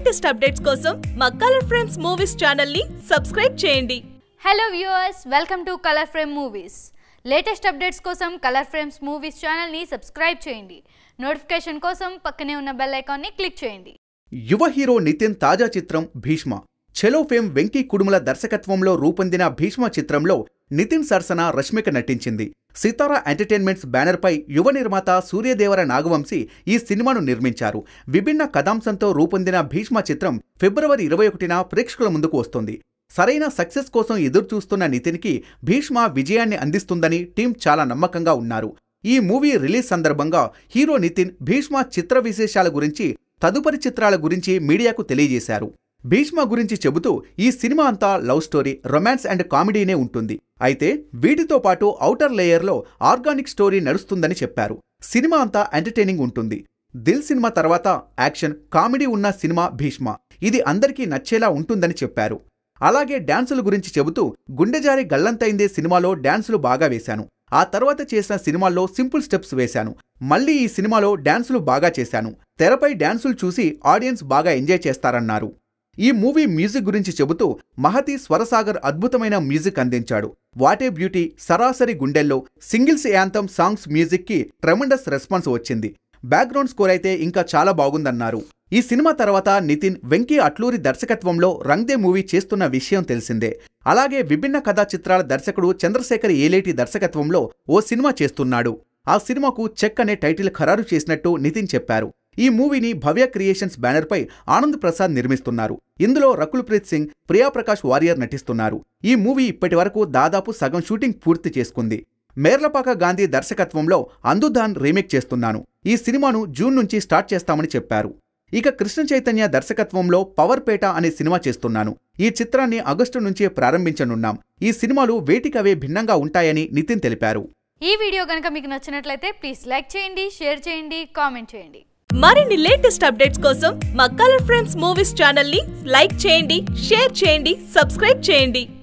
latest updates కోసం మా colour frames movies channel ని సబ్స్క్రైబ్ చేయండి hello viewers welcome to colour frame movies latest updates కోసం colour frames movies ఛానల్ని subscribe చేయండి నోటిఫికేషన్ కోసం పక్కనే ఉన్న బెల్ ఐకాన్ని క్లిక్ చేయండి యువ హీరో నితిన్ తాజా చిత్రం భీష్మ చెలో ఫేమ్ వెంకీ కుడుముల దర్శకత్వంలో రూపొందిన భీష్మ చిత్రంలో నితిన్ సరసన రష్మిక నటించింది సితారా ఎంటర్టైన్మెంట్స్ బ్యానర్పై యువ నిర్మాత సూర్యదేవర నాగవంశీ ఈ సినిమాను నిర్మించారు విభిన్న కథాంశంతో రూపొందిన భీష్మ చిత్రం ఫిబ్రవరి ఇరవై ఒకటిన ప్రేక్షకుల ముందుకు వస్తుంది సరైన సక్సెస్ కోసం ఎదురుచూస్తున్న నితిన్కి భీష్మ విజయాన్ని అందిస్తుందని టీం చాలా నమ్మకంగా ఉన్నారు ఈ మూవీ రిలీజ్ సందర్భంగా హీరో నితిన్ భీష్మ చిత్ర విశేషాల గురించి తదుపరి చిత్రాల గురించి మీడియాకు తెలియజేశారు భీష్మ గురించి చెబుతూ ఈ సినిమా అంతా లవ్ స్టోరీ రొమాన్స్ అండ్ కామెడీనే ఉంటుంది అయితే వీటితో పాటు ఔటర్ లేయర్లో ఆర్గానిక్ స్టోరీ నడుస్తుందని చెప్పారు సినిమా అంతా ఎంటర్టైనింగ్ ఉంటుంది దిల్ సినిమా తర్వాత యాక్షన్ కామెడీ ఉన్న సినిమా భీష్మ ఇది అందరికీ నచ్చేలా ఉంటుందని చెప్పారు అలాగే డాన్సుల గురించి చెబుతూ గుండెజారి గల్లంతైందే సినిమాలో డాన్సులు బాగా వేశాను ఆ తర్వాత చేసిన సినిమాల్లో సింపుల్ స్టెప్స్ వేశాను మళ్ళీ ఈ సినిమాలో డాన్సులు బాగా చేశాను తెరపై డాన్సులు చూసి ఆడియన్స్ బాగా ఎంజాయ్ చేస్తారన్నారు ఈ మూవీ మ్యూజిక్ గురించి చెబుతూ మహతి స్వరసాగర్ అద్భుతమైన మ్యూజిక్ అందించాడు వాటే బ్యూటీ సరాసరి గుండెల్లో సింగిల్స్ యాంథమ్ సాంగ్స్ మ్యూజిక్కి ట్రెమండస్ రెస్పాన్స్ వచ్చింది బ్యాక్గ్రౌండ్ స్కోర్ అయితే ఇంకా చాలా బాగుందన్నారు ఈ సినిమా తర్వాత నితిన్ వెంకీ అట్లూరి దర్శకత్వంలో రంగ్దే మూవీ చేస్తున్న విషయం తెలిసిందే అలాగే విభిన్న కథా చిత్రాల దర్శకుడు చంద్రశేఖర్ ఏలేటి దర్శకత్వంలో ఓ సినిమా చేస్తున్నాడు ఆ సినిమాకు చెక్ అనే టైటిల్ ఖరారు చేసినట్టు నితిన్ చెప్పారు ఈ మూవీని భవ్య క్రియేషన్స్ బ్యానర్పై ఆనంద్ ప్రసాద్ నిర్మిస్తున్నారు ఇందులో రకుల్ ప్రీత్ సింగ్ ప్రియాప్రకాష్ వారియర్ నటిస్తున్నారు ఈ మూవీ ఇప్పటి వరకు దాదాపు సగం షూటింగ్ పూర్తి చేసుకుంది మేర్లపాక గాంధీ దర్శకత్వంలో అందుదాన్ రీమేక్ చేస్తున్నాను ఈ సినిమాను జూన్ నుంచి స్టార్ట్ చేస్తామని చెప్పారు ఇక కృష్ణ చైతన్య దర్శకత్వంలో పవర్ పేట అనే సినిమా చేస్తున్నాను ఈ చిత్రాన్ని ఆగస్టు నుంచే ప్రారంభించనున్నాం ఈ సినిమాలు వేటికవే భిన్నంగా ఉంటాయని నితిన్ తెలిపారు ఈ వీడియో కనుక మీకు నచ్చినట్లయితే ప్లీజ్ లైక్ చేయండి షేర్ చేయండి కామెంట్ చేయండి మరిన్ని లేటెస్ట్ అప్డేట్స్ కోసం మా కలర్ ఫ్రేమ్స్ మూవీస్ ఛానల్ ని లైక్ చేయండి షేర్ చేయండి సబ్స్క్రైబ్ చేయండి